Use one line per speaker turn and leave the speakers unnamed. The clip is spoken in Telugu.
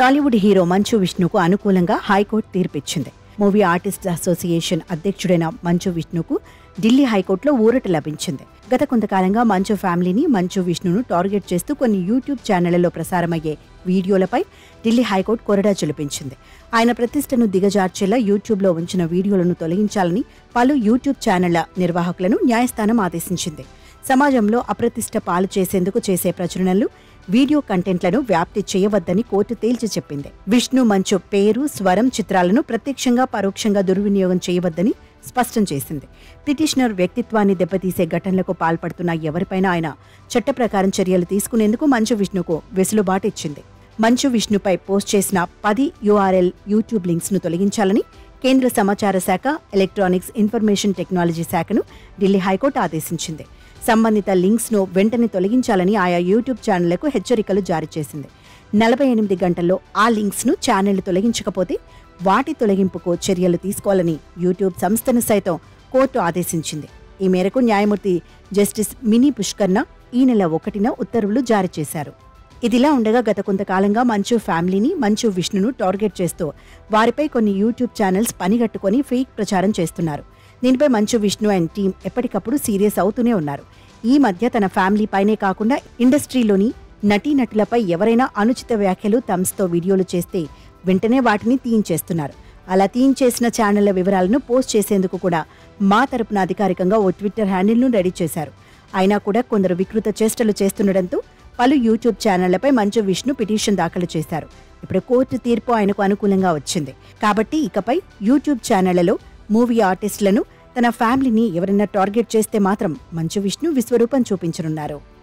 టాలీవుడ్ హీరో మంచు విష్ణుకు అనుకూలంగా హైకోర్టు తీర్పిచ్చింది మూవీ ఆర్టిస్ట్ అసోసియేషన్ అధ్యక్షుడైన మంచు విష్ణుకు ఢిల్లీ హైకోర్టులో ఊరట లభించింది గత కొంతకాలంగా మంచు ఫ్యామిలీని మంచు విష్ణును టార్గెట్ చేస్తూ కొన్ని యూట్యూబ్ ఛానళ్లలో ప్రసారమయ్యే వీడియోలపై ఢిల్లీ హైకోర్టు కొరడా జలిపించింది ఆయన ప్రతిష్టను దిగజార్చేలా యూట్యూబ్లో ఉంచిన వీడియోలను తొలగించాలని పలు యూట్యూబ్ ఛానళ్ల నిర్వాహకులను న్యాయస్థానం ఆదేశించింది సమాజంలో అప్రతిష్ట పాలు చేసేందుకు చేసే ప్రచురణలు వీడియో కంటెంట్లను వ్యాప్తి చేయవద్దని కోర్టు తేల్చి చెప్పింది విష్ణు మంచు పేరు స్వరం చిత్రాలను ప్రత్యక్షంగా పరోక్షంగా దుర్వినియోగం చేయవద్దని స్పష్టం చేసింది పిటిషనర్ వ్యక్తిత్వాన్ని దెబ్బతీసే ఘటనలకు పాల్పడుతున్న ఎవరిపైనా ఆయన చట్ట ప్రకారం చర్యలు తీసుకునేందుకు మంచు విష్ణుకు వెసులుబాటు ఇచ్చింది మంచు విష్ణుపై పోస్ట్ చేసిన పది యూఆర్ఎల్ యూట్యూబ్ లింక్స్ ను తొలగించాలని కేంద్ర సమాచార శాఖ ఎలక్ట్రానిక్స్ ఇన్ఫర్మేషన్ టెక్నాలజీ శాఖను ఢిల్లీ హైకోర్టు ఆదేశించింది సంబంధిత లింక్స్ ను వెంటనే తొలగించాలని ఆయా యూట్యూబ్ ఛానళ్లకు హెచ్చరికలు జారీ చేసింది నలభై ఎనిమిది గంటల్లో ఆ లింక్స్ ను ఛానళ్లు తొలగించకపోతే వాటి తొలగింపుకు చర్యలు తీసుకోవాలని యూట్యూబ్ సంస్థను సైతం కోర్టు ఆదేశించింది ఈ మేరకు న్యాయమూర్తి జస్టిస్ మినీ పుష్కర్న ఈ నెల ఒకటిన ఉత్తర్వులు జారీ చేశారు ఇదిలా ఉండగా గత కొంతకాలంగా మంచు ఫ్యామిలీని మంచు విష్ణును టార్గెట్ చేస్తూ వారిపై కొన్ని యూట్యూబ్ ఛానల్స్ పనిగట్టుకొని ఫేక్ ప్రచారం చేస్తున్నారు దీనిపై మంచు విష్ణు అండ్ టీం ఎప్పటికప్పుడు సీరియస్ అవుతూనే ఉన్నారు ఈ మధ్య తన ఫ్యామిలీ పైనే కాకుండా ఇండస్ట్రీలోని నటీనటులపై ఎవరైనా అనుచిత వ్యాఖ్యలు థమ్స్తో వీడియోలు చేస్తే వెంటనే వాటిని తీయించేస్తున్నారు అలా తీయించేసిన ఛానళ్ల వివరాలను పోస్ట్ చేసేందుకు కూడా మా తరపున అధికారికంగా ఓ ట్విట్టర్ హ్యాండిల్ను రెడీ చేశారు అయినా కూడా కొందరు వికృత చేష్టలు చేస్తుండటంతో పలు యూట్యూబ్ ఛానళ్లపై మంచు విష్ణు పిటిషన్ దాఖలు చేశారు ఇప్పుడు కోర్టు తీర్పు ఆయనకు అనుకూలంగా వచ్చింది కాబట్టి ఇకపై యూట్యూబ్ ఛానళ్లలో మూవీ ఆర్టిస్టులను తన ఫ్యామిలీని ఎవరైనా టార్గెట్ చేస్తే మాత్రం మంచు విష్ణు విశ్వరూపం చూపించనున్నారు